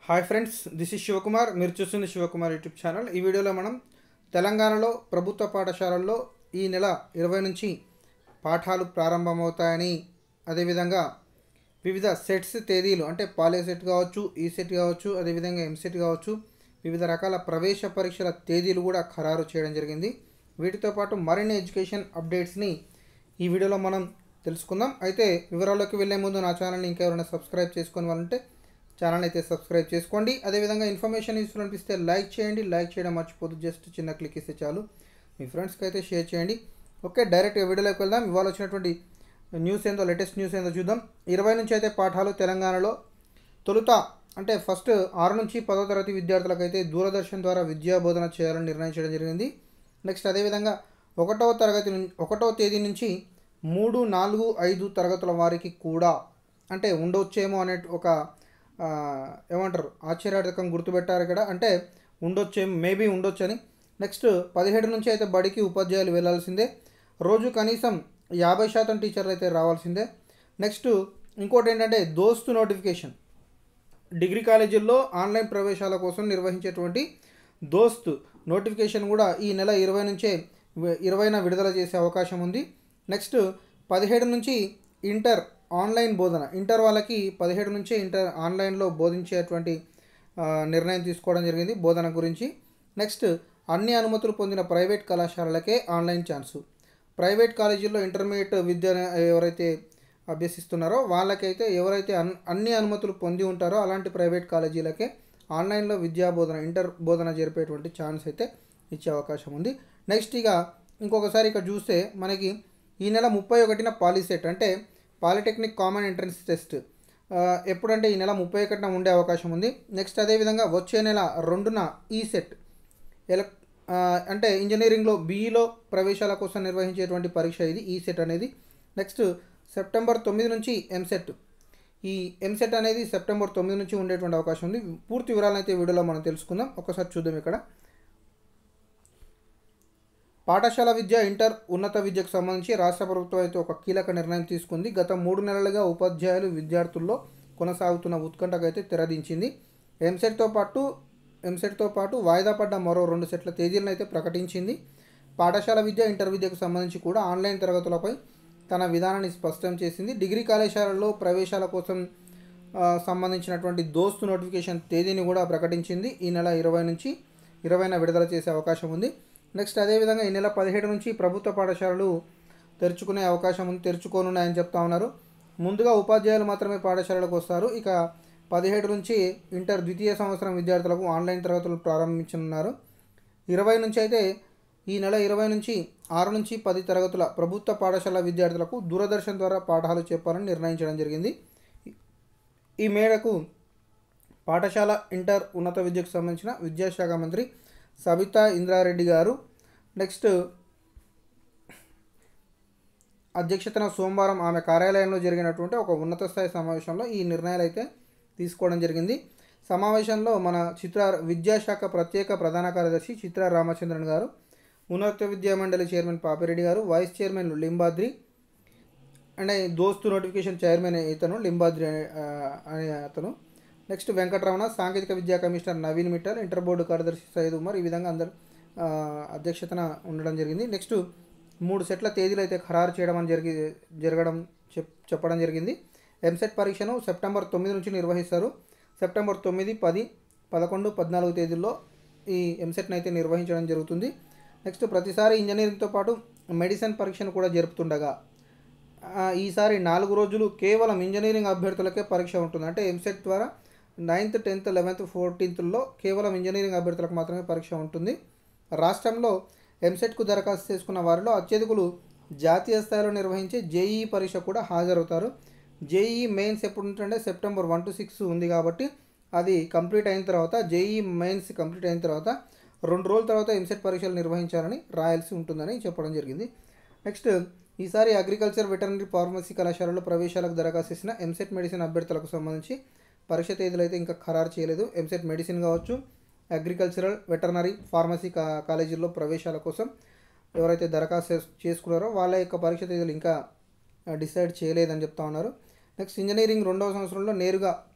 hi friends this is Shivakumar మీరు చూస్తుంది Shivakumar YouTube channel ఈ వీడియోలో మనం తెలంగాణలో ప్రభుత్వ పాఠశాలల్లో ఈ నెల ఇరవై నుంచి పాఠాలు ప్రారంభమవుతాయని అదేవిధంగా వివిధ సెట్స్ తేదీలు అంటే పాలే సెట్ కావచ్చు ఈ సెట్ కావచ్చు అదేవిధంగా ఎంసెట్ కావచ్చు వివిధ రకాల ప్రవేశ పరీక్షల తేదీలు కూడా ఖరారు చేయడం జరిగింది వీటితో పాటు మరిన్ని ఎడ్యుకేషన్ అప్డేట్స్ని ఈ వీడియోలో మనం తెలుసుకుందాం అయితే వివరాల్లోకి వెళ్ళే ముందు నా ఛానల్ని ఇంకా ఎవరైనా సబ్స్క్రైబ్ చేసుకొని వాళ్ళంటే ఛానల్ అయితే సబ్స్క్రైబ్ చేసుకోండి అదేవిధంగా ఇన్ఫర్మేషన్ యూస్ఫుల్ అనిపిస్తే లైక్ చేయండి లైక్ చేయడం మర్చిపోదు జస్ట్ చిన్న క్లిక్ ఇస్తే చాలు మీ ఫ్రెండ్స్కి అయితే షేర్ చేయండి ఓకే డైరెక్ట్గా వీడియోలోకి వెళ్దాం ఇవాళ వచ్చినటువంటి న్యూస్ ఏందో లేటెస్ట్ న్యూస్ ఏందో చూద్దాం ఇరవై నుంచి అయితే పాఠాలు తెలంగాణలో తొలుత అంటే ఫస్ట్ ఆరు నుంచి పదో తరగతి విద్యార్థులకైతే దూరదర్శన్ ద్వారా విద్యా బోధన చేయాలని నిర్ణయించడం జరిగింది నెక్స్ట్ అదేవిధంగా ఒకటవ తరగతి నుంచి ఒకటవ తేదీ నుంచి మూడు నాలుగు ఐదు తరగతుల వారికి కూడా అంటే ఉండొచ్చేమో అనే ఒక ఆ, ఏమంటారు ఆశ్చర్యార్థకం గుర్తుపెట్టారు ఇక్కడ అంటే ఉండొచ్చేమో మేబీ ఉండొచ్చని నెక్స్ట్ పదిహేడు నుంచి అయితే బడికి ఉపాధ్యాయులు వెళ్ళాల్సిందే రోజు కనీసం యాభై శాతం టీచర్లు అయితే రావాల్సిందే నెక్స్ట్ ఇంకోటి ఏంటంటే దోస్తు నోటిఫికేషన్ డిగ్రీ కాలేజీల్లో ఆన్లైన్ ప్రవేశాల కోసం నిర్వహించేటువంటి దోస్త్ నోటిఫికేషన్ కూడా ఈ నెల ఇరవై నుంచే ఇరవైన విడుదల చేసే అవకాశం ఉంది నెక్స్ట్ పదిహేడు నుంచి ఇంటర్ ఆన్లైన్ బోధన ఇంటర్ వాళ్ళకి పదిహేడు నుంచే ఇంటర్ ఆన్లైన్లో బోధించేటువంటి ఆ, నిర్ణయం తీసుకోవడం జరిగింది బోధన గురించి నెక్స్ట్ అన్ని అనుమతులు పొందిన ప్రైవేట్ కళాశాలలకే ఆన్లైన్ ఛాన్సు ప్రైవేట్ కాలేజీల్లో ఇంటర్మీడియట్ విద్య ఎవరైతే అభ్యసిస్తున్నారో వాళ్ళకైతే ఎవరైతే అన్ అన్ని అనుమతులు పొంది ఉంటారో అలాంటి ప్రైవేట్ కాలేజీలకే ఆన్లైన్లో విద్యా బోధన ఇంటర్ బోధన జరిపేటువంటి ఛాన్స్ అయితే ఇచ్చే అవకాశం ఉంది నెక్స్ట్ ఇక ఇంకొకసారి ఇక్కడ చూస్తే మనకి ఈ నెల ముప్పై ఒకటిన పాలిసెట్ అంటే పాలిటెక్నిక్ కామన్ ఎంట్రన్స్ టెస్ట్ ఆ, ఎప్పుడంటే ఈ నెల ముప్పై ఒకటిన ఉండే అవకాశం ఉంది నెక్స్ట్ అదేవిధంగా వచ్చే నెల రెండున ఈ సెట్ ఎలక్ ఆ, అంటే ఇంజనీరింగ్లో బీఈలో ప్రవేశాల కోసం నిర్వహించేటువంటి పరీక్ష ఇది ఈ సెట్ అనేది నెక్స్ట్ సెప్టెంబర్ తొమ్మిది నుంచి ఎంసెట్ ఈ ఎంసెట్ అనేది సెప్టెంబర్ తొమ్మిది నుంచి ఉండేటువంటి అవకాశం ఉంది పూర్తి వివరాలను అయితే ఈ వీడియోలో మనం తెలుసుకుందాం ఒకసారి చూద్దాం ఇక్కడ పాఠశాల విద్య ఇంటర్ ఉన్నత విద్యకు సంబంధించి రాష్ట్ర ప్రభుత్వం అయితే ఒక కీలక నిర్ణయం తీసుకుంది గత మూడు నెలలుగా ఉపాధ్యాయులు విద్యార్థుల్లో కొనసాగుతున్న ఉత్కంఠకు అయితే తెరదించింది ఎంసెట్తో పాటు ఎంసెట్తో పాటు వాయిదా పడ్డ మరో రెండు సెట్ల తేదీలను అయితే ప్రకటించింది పాఠశాల విద్య ఇంటర్ విద్యకు సంబంధించి కూడా ఆన్లైన్ తరగతులపై తన విధానాన్ని స్పష్టం చేసింది డిగ్రీ కళాశాలల్లో ప్రవేశాల కోసం ఆ, సంబంధించినటువంటి దోస్తు నోటిఫికేషన్ తేదీని కూడా ప్రకటించింది ఈ నెల ఇరవై నుంచి ఇరవైన విడుదల చేసే అవకాశం ఉంది నెక్స్ట్ అదేవిధంగా ఈ నెల పదిహేడు నుంచి ప్రభుత్వ పాఠశాలలు తెరుచుకునే అవకాశం ఉంది తెరుచుకోనున్నాయని చెప్తా ఉన్నారు ముందుగా ఉపాధ్యాయులు మాత్రమే పాఠశాలలకు వస్తారు ఇక పదిహేడు నుంచి ఇంటర్ ద్వితీయ సంవత్సరం విద్యార్థులకు ఆన్లైన్ తరగతులు ప్రారంభించనున్నారు ఇరవై నుంచి అయితే ఈ నెల ఇరవై నుంచి ఆరు నుంచి పది తరగతుల ప్రభుత్వ పాఠశాల విద్యార్థులకు దూరదర్శన్ ద్వారా పాఠాలు చెప్పాలని నిర్ణయించడం జరిగింది ఈ మేరకు పాఠశాల ఇంటర్ ఉన్నత విద్యకు సంబంధించిన విద్యాశాఖ మంత్రి సబితా ఇంద్రారెడ్డి గారు నెక్స్ట్ అధ్యక్షతన సోమవారం ఆమె కార్యాలయంలో జరిగినటువంటి ఒక ఉన్నత స్థాయి సమావేశంలో ఈ నిర్ణయాలు అయితే తీసుకోవడం జరిగింది సమావేశంలో మన చిత్ర విద్యాశాఖ ప్రత్యేక ప్రధాన కార్యదర్శి చిత్ర రామచంద్రన్ గారు ఉన్నత విద్యా మండలి chairman Papireddy garu vice chairman Limbadri and DOST notification chairman ఇతను లింబాద్రి అనే ఆ, అనే అతను నెక్స్ట్ వెంకటరమణ సాంకేతిక విద్యా commissioner Naveen Mittal inter board కార్యదర్శి సయ్యద్ ఉమర్ ఈ విధంగా అందరు ఆ, అధ్యక్షతన ఉండడం జరిగింది నెక్స్ట్ మూడు సెట్ల తేదీలు అయితే ఖరారు చేయడం అని జరిగి జరగడం చెప్ చెప్పడం జరిగింది ఎంసెట్ పరీక్షను సెప్టెంబర్ తొమ్మిది నుంచి నిర్వహిస్తారు సెప్టెంబర్ తొమ్మిది పది పదకొండు పద్నాలుగు తేదీల్లో ఈ ఎంసెట్ని అయితే నిర్వహించడం జరుగుతుంది నెక్స్ట్ ప్రతిసారి ఇంజనీరింగ్తో పాటు మెడిసిన్ పరీక్షను కూడా జరుపుతుండగా ఆ, ఈసారి నాలుగు రోజులు కేవలం ఇంజనీరింగ్ అభ్యర్థులకే పరీక్ష ఉంటుంది అంటే ఎంసెట్ ద్వారా నైన్త్ టెన్త్ లెవెన్త్ ఫోర్టీన్త్లో కేవలం ఇంజనీరింగ్ అభ్యర్థులకు మాత్రమే పరీక్ష ఉంటుంది రాష్ట్రంలో ఎంసెట్కు దరఖాస్తు చేసుకున్న వారిలో అత్యధికులు జాతీయ స్థాయిలో నిర్వహించే జేఈఈ పరీక్ష కూడా హాజరవుతారు జేఈఈ మెయిన్స్ ఎప్పుడు ఉంటుందంటే సెప్టెంబర్ వన్ టు సిక్స్ ఉంది కాబట్టి అది కంప్లీట్ అయిన తర్వాత జేఈఈ మెయిన్స్ కంప్లీట్ అయిన తర్వాత రెండు రోజుల తర్వాత ఎంసెట్ పరీక్షలు నిర్వహించాలని రాయాల్సి ఉంటుందని చెప్పడం జరిగింది నెక్స్ట్ ఈసారి అగ్రికల్చర్ వెటర్నరీ ఫార్మసీ కళాశాలలో ప్రవేశాలకు దరఖాస్తు చేసిన ఎంసెట్ మెడిసిన్ అభ్యర్థులకు సంబంధించి పరీక్ష తేదీలు అయితే ఇంకా ఖరారు చేయలేదు ఎంసెట్ మెడిసిన్ కావచ్చు అగ్రికల్చరల్ వెటర్నరీ ఫార్మసీ కా కాలేజీల్లో ప్రవేశాల కోసం ఎవరైతే దరఖాస్తు చేస్- చేసుకున్నారో వాళ్ళ యొక్క పరీక్ష తేదీలు ఇంకా డిసైడ్ చేయలేదని చెప్తా ఉన్నారు నెక్స్ట్ ఇంజనీరింగ్ రెండవ సంవత్సరంలో నేరుగా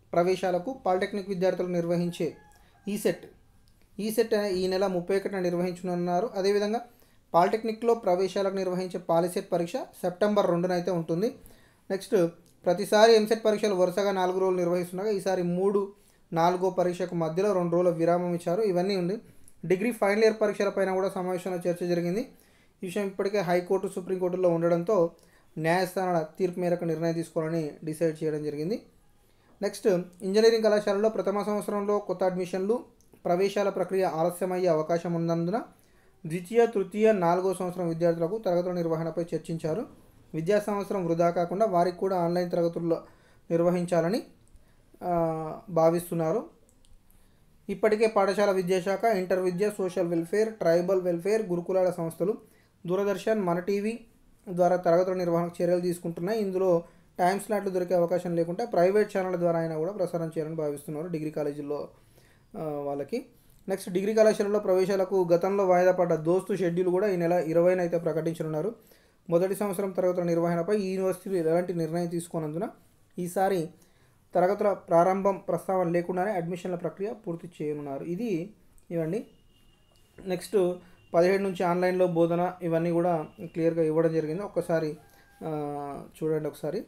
ప్రవేశాలకు పాలిటెక్నిక్ విద్యార్థులు నిర్వహించే ఈసెట్ ఈసెట్ అనే ఈ నెల ముప్పై ఒకటిన నిర్వహించనున్నారు అదేవిధంగా పాలిటెక్నిక్లో ప్రవేశాలకు నిర్వహించే పాలిసెట్ పరీక్ష సెప్టెంబర్ రెండున అయితే ఉంటుంది నెక్స్ట్ ప్రతిసారి ఎంసెట్ పరీక్షలు వరుసగా నాలుగు రోజులు నిర్వహిస్తుండగా ఈసారి మూడు నాలుగో పరీక్షకు మధ్యలో రెండు రోజుల విరామం ఇచ్చారు ఇవన్నీ ఉంది డిగ్రీ ఫైనల్ ఇయర్ పరీక్షలపైన కూడా సమావేశంలో చర్చ జరిగింది ఈ విషయం ఇప్పటికే హైకోర్టు సుప్రీంకోర్టులో ఉండడంతో న్యాయస్థానాల తీర్పు మేరకు నిర్ణయం తీసుకోవాలని డిసైడ్ చేయడం జరిగింది నెక్స్ట్ ఇంజనీరింగ్ కళాశాలలో ప్రథమ సంవత్సరంలో కొత్త అడ్మిషన్లు ప్రవేశాల ప్రక్రియ ఆలస్యమయ్యే అవకాశం ఉన్నందున ద్వితీయ తృతీయ నాలుగో సంవత్సరం విద్యార్థులకు తరగతుల నిర్వహణపై చర్చించారు విద్యా సంవత్సరం వృధా కాకుండా వారికి కూడా ఆన్లైన్ తరగతుల్లో నిర్వహించాలని ఆ, భావిస్తున్నారు ఇప్పటికే పాఠశాల విద్యాశాఖ ఇంటర్ విద్య సోషల్ వెల్ఫేర్ ట్రైబల్ వెల్ఫేర్ గురుకులాల సంస్థలు దూరదర్శన్ మన టీవీ ద్వారా తరగతుల నిర్వహణకు చర్యలు తీసుకుంటున్నాయి ఇందులో టైం స్లాట్లు దొరికే అవకాశం లేకుండా ప్రైవేట్ ఛానల్ ద్వారా అయినా కూడా ప్రసారం చేయాలని భావిస్తున్నారు డిగ్రీ కాలేజీల్లో ఆ, వాళ్ళకి నెక్స్ట్ డిగ్రీ కళాశాలలో ప్రవేశాలకు గతంలో వాయిదా పడ్డ దోస్తు షెడ్యూల్ కూడా ఈ నెల ఇరవైన అయితే ప్రకటించనున్నారు మొదటి సంవత్సరం తరగతుల నిర్వహణపై ఈ యూనివర్సిటీలు ఎలాంటి నిర్ణయం తీసుకోనందున ఈసారి తరగతుల ప్రారంభం ప్రస్తావన లేకుండానే అడ్మిషన్ల ప్రక్రియ పూర్తి చేయనున్నారు ఇది ఇవ్వండి నెక్స్ట్ పదిహేడు నుంచి ఆన్లైన్లో బోధన ఇవన్నీ కూడా క్లియర్గా ఇవ్వడం జరిగింది ఒక్కసారి ఆ, చూడండి ఒకసారి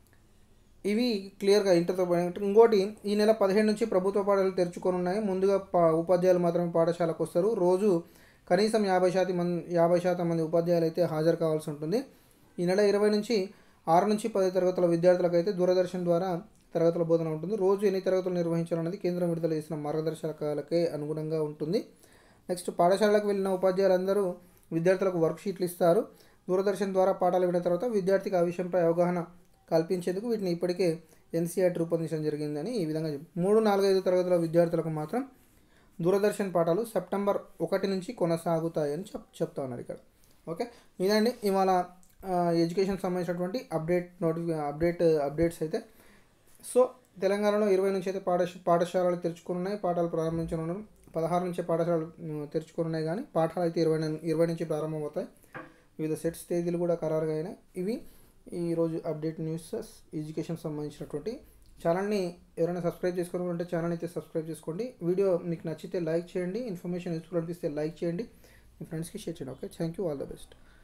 ఇవి క్లియర్గా ఇంటర్తో పాటు ఇంకోటి ఈ నెల పదిహేడు నుంచి ప్రభుత్వ పాఠశాలలు తెరుచుకొని ఉన్నాయి ముందుగా పా ఉపాధ్యాయులు మాత్రమే పాఠశాలకు వస్తారు రోజు కనీసం యాభై శాతం మంది యాభై శాతం మంది ఉపాధ్యాయులు అయితే హాజరు కావాల్సి ఉంటుంది ఈ నెల ఇరవై నుంచి ఆరు నుంచి పది తరగతుల విద్యార్థులకు అయితే దూరదర్శన్ ద్వారా తరగతుల బోధన ఉంటుంది రోజు ఎన్ని తరగతులు నిర్వహించాలన్నది కేంద్రం విడుదల చేసిన మార్గదర్శకాలకే అనుగుణంగా ఉంటుంది నెక్స్ట్ పాఠశాలకు వెళ్ళిన ఉపాధ్యాయులందరూ విద్యార్థులకు వర్క్షీట్లు ఇస్తారు దూరదర్శన్ ద్వారా పాఠాలు విన్న తర్వాత విద్యార్థికి ఆ విషయంపై అవగాహన కల్పించేందుకు వీటిని ఇప్పటికే ఎన్సీఆర్ రూపొందించడం జరిగిందని ఈ విధంగా చెప్పి మూడు నాలుగైదు తరగతుల విద్యార్థులకు మాత్రం దూరదర్శన్ పాఠాలు సెప్టెంబర్ ఒకటి నుంచి కొనసాగుతాయని చెప్ చెప్తా ఉన్నారు ఇక్కడ ఓకే ఇదండి ఇవాళ ఆ, ఎడ్యుకేషన్ సంబంధించినటువంటి అప్డేట్ నోటిఫి అప్డేట్ అప్డేట్స్ అయితే సో తెలంగాణలో ఇరవై నుంచి అయితే పాఠశ పాఠశాలలు తెరుచుకుని ఉన్నాయి పాఠాలు ప్రారంభించనున్నారు పదహారు నుంచి పాఠశాలలు ఉమ్, తెరుచుకుని ఉన్నాయి కానీ పాఠాలు అయితే ఇరవై ను- ఇరవై నుంచి ప్రారంభమవుతాయి వివిధ సెట్స్ తేదీలు కూడా ఖరారుగా అయినాయి ఇవి ఈరోజు అప్డేట్ న్యూస్ ఎడ్యుకేషన్ సంబంధించినటువంటి ఛానల్ని ఎవరైనా సబ్స్క్రైబ్ చేసుకోవాలంటే ఛానల్ అయితే సబ్స్క్రైబ్ చేసుకోండి వీడియో మీకు నచ్చితే లైక్ చేయండి ఇన్ఫర్మేషన్ యూస్ఫుల్ అనిపిస్తే లైక్ చేయండి మీ ఫ్రెండ్స్కి షేర్ చేయండి okay thank you all the best